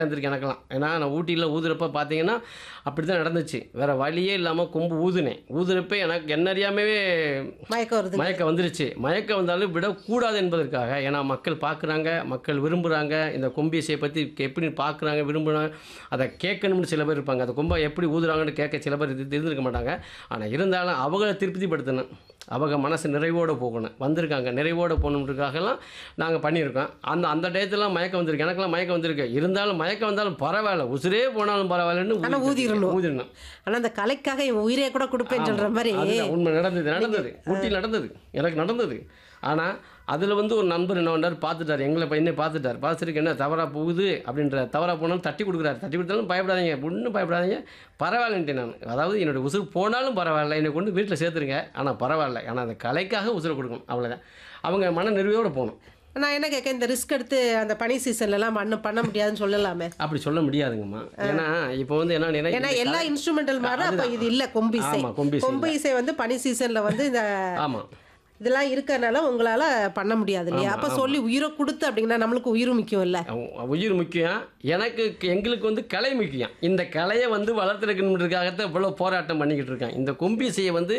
இருந்திருக்கு எனக்கெல்லாம் ஏன்னா நான் ஊட்டியில் ஊதுறப்ப பார்த்தீங்கன்னா அப்படி தான் நடந்துச்சு வேறு வழியே இல்லாமல் கொம்பு ஊதுனேன் ஊதுறப்ப எனக்கு என்ன அறியாமவே மயக்கம் வருது மயக்கம் வந்துருச்சு மயக்கம் வந்தாலும் விடக்கூடாது என்பதற்காக ஏன்னா மக்கள் பார்க்குறாங்க மக்கள் விரும்புகிறாங்க இந்த கொம்பிசையை பற்றி எப்படி பார்க்குறாங்க விரும்புகிறாங்க அதை கேட்கணும்னு சில பேர் இருப்பாங்க அந்த கொம்பை எப்படி ஊதுறாங்கன்னு கேட்க சில பேர் இரு- இருந்திருக்க மாட்டாங்க ஆனால் இருந்தாலும் அவங்கள திருப்திப்படுத்தணும் அவங்க மனசு நிறைவோடு போகணும் வந்திருக்காங்க நிறைவோடு போகணுன்றதுக்காகலாம் நாங்கள் பண்ணியிருக்கோம் அந்த அந்த டயத்துலாம் மயக்கம் வந்திருக்கு எனக்கெல்லாம் மயக்கம் வந்திருக்கு இருந்தாலும் மயக்கம் வந்தாலும் பரவாயில்ல உசுரே போனாலும் பரவாயில்லன்னு ஆனா ஊதிரணும். ஊதிடணும் ஆனா அந்த கலைக்காக என் உயிரே கூட கொடுப்பேன்னு சொல்ற மாதிரி அதுதான் உண்மை நடந்தது நடந்தது ஊட்டியில் நடந்தது எனக்கு நடந்தது ஆனால் அதில் வந்து ஒரு நண்பர் என்ன பண்ணார் பார்த்துட்டார் எங்களை பையனே பார்த்துட்டார் பார்த்துருக்கு என்ன தவறாக போகுது அப்படின்ற தவறாக போனாலும் தட்டி கொடுக்குறாரு தட்டி கொடுத்தாலும் பயப்படாதீங்க ஒன்றும் பயப்படாதீங்க பரவாயில்லன்ட்டு நான் அதாவது என்னோடய உசுறு போனாலும் பரவாயில்ல என்னை கொண்டு வீட்டில் சேர்த்துருங்க ஆனால் பரவாயில்ல ஆனால் அந்த கலைக்காக உசுரை கொடுக்கணும் அவ்வளோதான் அவங்க மன நிறைவோடு போகணும் நான் என்ன கேட்க இந்த ரிஸ்க் எடுத்து அந்த பனி சீசன்ல எல்லாம் பண்ண பண்ண முடியாதுன்னு சொல்லலாமே அப்படி சொல்ல முடியாதுங்கம்மா ஏன்னா இப்போ வந்து என்ன ஏன்னா நினைக்கிறேன் எல்லா இன்ஸ்ட்ருமெண்டல் மாதிரி அப்ப இது இல்ல கொம்பு இசை ஆமா, கொம்பு இசை கொம்பு இசை வந்து பனி சீசன்ல வந்து இந்த ஆமாம் இதெல்லாம் இருக்கறனால உங்களால பண்ண முடியாது இல்லையா அப்ப சொல்லி உயிரை கொடுத்து அப்படின்னா நம்மளுக்கு உயிர் முக்கியம் இல்ல உ- உயிர் முக்கியம் எனக்கு எங்களுக்கு வந்து கலை முக்கியம் இந்த கலையை வந்து வளர்த்துருக்கணுன்றதுக்காகத்தான் இவ்வளோ போராட்டம் பண்ணிக்கிட்டு இருக்கேன் இந்த கொம்பிசையை வந்து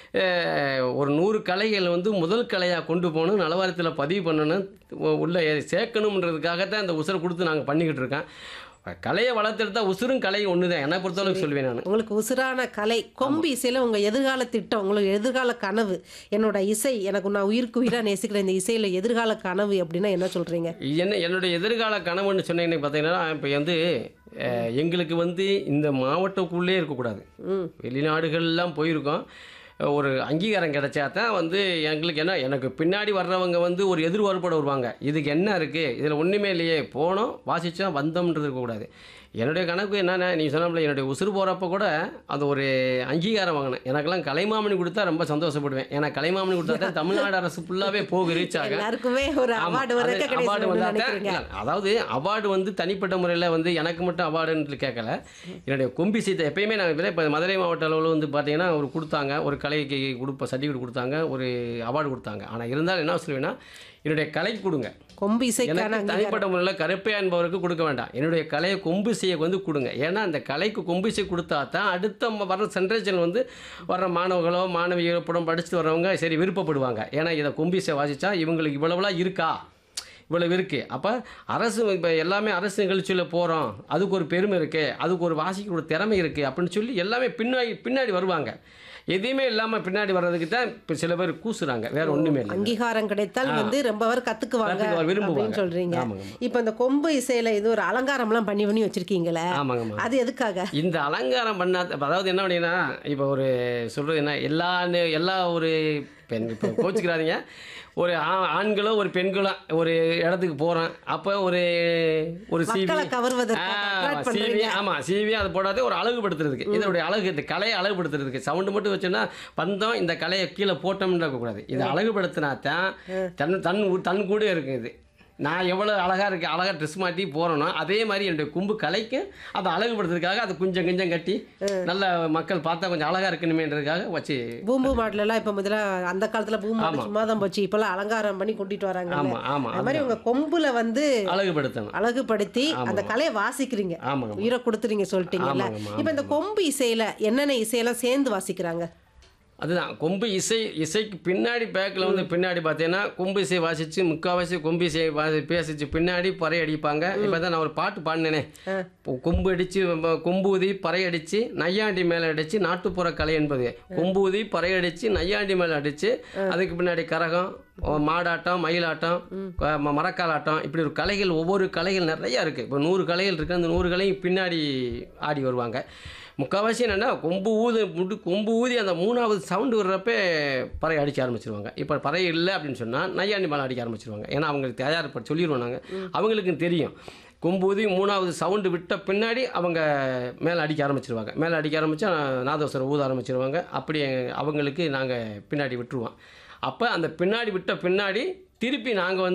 அஹ், ஒரு நூறு கலைகள் வந்து முதல் கலையாக கொண்டு போகணும் நலவாரத்தில் பதிவு பண்ணணும் உ- உள்ள சேர்க்கணுன்றதுக்காகத்தான் இந்த உசுரை கொடுத்து நாங்கள் பண்ணிக்கிட்டு இருக்கோம் கலையை வளர்த்துட்டா உசுரும் கலையும் ஒன்று தான் என்னை பொறுத்தளவுக்கு சொல்வேன் நான் உங்களுக்கு உசுரான கலை கொம்பு இசையில உங்க எதிர்கால திட்டம் உங்களுக்கு எதிர்கால கனவு என்னோட இசை எனக்கு நான் உயிருக்கு உயிரா நேசிக்கிற இந்த இசையில எதிர்கால கனவு அப்படின்னா என்ன சொல்றீங்க என்ன என்னுடைய எதிர்கால கனவுன்னு சொன்னீங்கன்னு பார்த்தீங்கன்னா இப்போ வந்து அஹ், எங்களுக்கு வந்து இந்த மாவட்டக்குள்ளே இருக்கக்கூடாது ம் வெளிநாடுகள்லாம் போயிருக்கோம் ஒரு அங்கீகாரம் கிடைச்சா தான் வந்து எங்களுக்கு என்ன எனக்கு பின்னாடி வர்றவங்க வந்து ஒரு எதிர்பார்ப்போட வருவாங்க இதுக்கு என்ன இருக்குது இதில் ஒன்றுமே இல்லையே போனோம் வாசித்தோம் வந்தோம்ன்றது இருக்கக்கூடாது என்னுடைய கணக்கு என்னென்ன நீ சொன்னாப்ல என்னுடைய உசுறு போகிறப்ப கூட அது ஒரு அங்கீகாரம் வாங்கினேன் எனக்கெல்லாம் கலைமாமணி கொடுத்தா ரொம்ப சந்தோஷப்படுவேன் ஏன்னா கலைமாமணி கொடுத்தா தான் தமிழ்நாடு அரசு ஃபுல்லாகவே போக ரீச் ஆக எல்லாருக்குமே ஒரு ஆமா, அவார்டு அது வர award கிடையாது வந்தா தான் நினைக்கிறீங்க இல்ல, அதாவது அவார்டு வந்து தனிப்பட்ட முறையில் வந்து எனக்கு மட்டும் அவார்டுன்னு கேட்கல என்னுடைய கொம்பி சீத்தை எப்பயுமே நான் இப்போ மதுரை மாவட்ட அளவில் வந்து பார்த்தீங்கன்னா ஒரு கொடுத்தாங்க ஒரு கலைக்கு கொடுப்ப சர்டிஃபிகேட் கொடுத்தாங்க ஒரு அவார்டு கொடுத்தாங்க ஆனால் இருந்தாலும் என்ன சொல்லுவேன்னா என்னுடைய கலைக்கு கொடுங்க கொம்பு இசைக்கான எனக்கு அங்கீகாரம் தனிப்பட்ட முறையில் கருப்பையா என்பவருக்கு கொடுக்க வேண்டாம் என்னுடைய கலையை கொம்பு செய்ய வந்து கொடுங்க ஏன்னா அந்த கலைக்கு கொம்பு செய்ய கொடுத்தா தான் அடுத்த ம- வர்ற ஜென்ரேஷன் வந்து வர்ற மாணவர்களோ மாணவிகளோ படம் படிச்சுட்டு வர்றவங்க சரி விருப்பப்படுவாங்க ஏன்னா இதை கொம்பு இசை வாசித்தா இவங்களுக்கு இவ்வளவுலாம் இருக்கா இவ்வளவு இருக்குது அப்போ அரசு இப்போ எல்லாமே அரசு நிகழ்ச்சியில் போகிறோம் அதுக்கு ஒரு பெருமை இருக்குது அதுக்கு ஒரு வாசிக்க ஒரு திறமை இருக்குது அப்படின்னு சொல்லி எல்லாமே பின்னாடி பின்னாடி வருவாங்க எதையுமே இல்லாமல் பின்னாடி வர்றதுக்கு தான் இப்போ சில பேர் கூசுறாங்க வேற ஒன்றுமே இல்லை அங்கீகாரம் கிடைத்தால் வந்து ரொம்ப பேர் கத்துக்குவாங்க கத்துக்குவாங்க, விரும்புவாங்க. அப்படின்னு சொல்றீங்க ஆமாங்க, இப்போ இந்த கொம்பு இசையில இது ஒரு அலங்காரம்லாம் பண்ணி பண்ணி வச்சிருக்கீங்களே ஆமாங்கம்மா அது எதுக்காக இந்த அலங்காரம் பண்ணாத அதாவது என்ன அப்படின்னா இப்போ ஒரு சொல்கிறது என்ன எல்லா நே- எல்லா ஒரு பெண் இப்போ கோச்சிக்கிறாதீங்க ஒரு ஆ- ஆண்களோ ஒரு பெண்களோ ஒரு இடத்துக்கு போகிறோம் அப்போ ஒரு ஒரு சிவி மக்களை கவர்வதற்காக attract சிவி பண்றீங்க. ஆமாம் சிவி அது போடாதே ஒரு அழகுபடுத்துறதுக்கு இதனுடைய அழகு இந்த கலையை அழகுபடுத்துறதுக்கு சவுண்டு மட்டும் வச்சோன்னா பந்தம் இந்த கலையை கீழே போட்டோம்னு இருக்கக்கூடாது இதை அழகுபடுத்தினா தான் தன் தன் ஊ- தன் கூட இருக்குது இது நான் எவ்வளோ அழகாக இருக்கு அழகாக ட்ரெஸ் மாட்டி போகிறேனோ அதே மாதிரி என்னுடைய கும்பு கலைக்கு அதை அழகுபடுத்துறதுக்காக அதை கொஞ்சம் கொஞ்சம் கட்டி நல்ல மக்கள் பார்த்தா கொஞ்சம் அழகாக இருக்கணுமேன்றதுக்காக வச்சு பூம்பு மாடல் எல்லாம் இப்ப முதல்ல அந்த காலத்துல பூம்பு மாடல் சும்மா தான் போச்சு இப்பெல்லாம் அலங்காரம் பண்ணி கொண்டுட்டு வராங்க ஆமாம் ஆமாம் அது மாதிரி உங்க கொம்புல வந்து அழகுபடுத்தணும் அழகுபடுத்தி அந்த கலையை வாசிக்கிறீங்க ஆமாங்க உயிரை கொடுத்துறீங்க சொல்லிட்டீங்கல்ல ஆமாங்கம்மா, இப்ப இந்த கொம்பு இசையில என்னென்ன இசையெல்லாம் சேர்ந்து வாசிக்கிறாங்க அதுதான் கொம்பு இசை இசைக்கு பின்னாடி பேக்கில் வந்து பின்னாடி பார்த்தீங்கன்னா கொம்பு இசை வாசித்து முக்கால்வாசி கொம்பு இசை வாசி பேசிச்சு பின்னாடி பறை அடிப்பாங்க இப்போ தான் நான் ஒரு பாட்டு பாடினேனே இப்போ கொம்பு அடித்து கொம்பு ஊதி பறை அடித்து நையாண்டி மேலே அடித்து நாட்டுப்புற கலை என்பது கொம்பு ஊதி பறை அடித்து நையாண்டி மேலே அடித்து அதுக்கு பின்னாடி கரகம் ஓ, மாடாட்டம் மயிலாட்டம் க- ம- மரக்காலாட்டம் இப்படி ஒரு கலைகள் ஒவ்வொரு கலைகள் நிறையா இருக்குது இப்போ நூறு கலைகள் இருக்குது அந்த நூறு கலையும் பின்னாடி ஆடி வருவாங்க முக்கால்வாசி என்னென்னா கொம்பு ஊது முட்டு கொம்பு ஊதி அந்த மூணாவது சவுண்டு வர்றப்ப பறை அடிக்க ஆரம்பிச்சிருவாங்க இப்போ பறை இல்லை அப்படின்னு சொன்னால் நையாண்டி மேலே அடிக்க ஆரம்பிச்சிருவாங்க ஏன்னா அவங்களுக்கு தயார்பட்டு சொல்லிடுவோம் நாங்கள் அவங்களுக்கு தெரியும் கொம்பு ஊதி மூணாவது சவுண்டு விட்ட பின்னாடி அவங்க மேலே அடிக்க ஆரம்பிச்சிருவாங்க மேலே அடிக்க ஆரம்பித்தா நாதோசரம் ஊத ஆரம்பிச்சிருவாங்க அப்படி அவங்களுக்கு நாங்கள் பின்னாடி விட்டுருவோம் அப்போ அந்த பின்னாடி விட்ட பின்னாடி திருப்பி நாங்கள் வந்து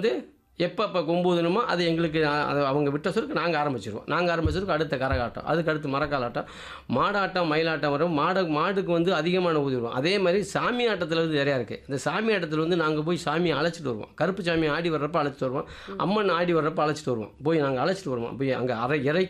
எப்போ இப்போ கொம்பு ஊதணுமோ அது எங்களுக்கு அஹ், அது அவங்க விட்ட சொல்லுக்கு நாங்கள் ஆரம்பிச்சிருவோம் நாங்கள் ஆரம்பிச்சிருக்கோம் அடுத்த கரகாட்டம் அதுக்கு அடுத்து மரக்காலாட்டம் மாடாட்டம் மயிலாட்டம் வரும் மாடு மாடுக்கு வந்து அதிகமான ஊதிடுவோம் அதே மாதிரி சாமி ஆட்டத்தில் வந்து நிறையா இருக்குது இந்த சாமி ஆட்டத்தில் வந்து நாங்கள் போய் சாமியை அழைச்சிட்டு வருவோம் கருப்பு சாமி ஆடி வர்றப்ப அழைச்சிட்டு வருவோம் அம்மன் ஆடி வர்றப்ப அழைச்சிட்டு வருவோம் போய் நாங்கள் அழைச்சிட்டு வருவோம் போய் அங்கே அரை இறை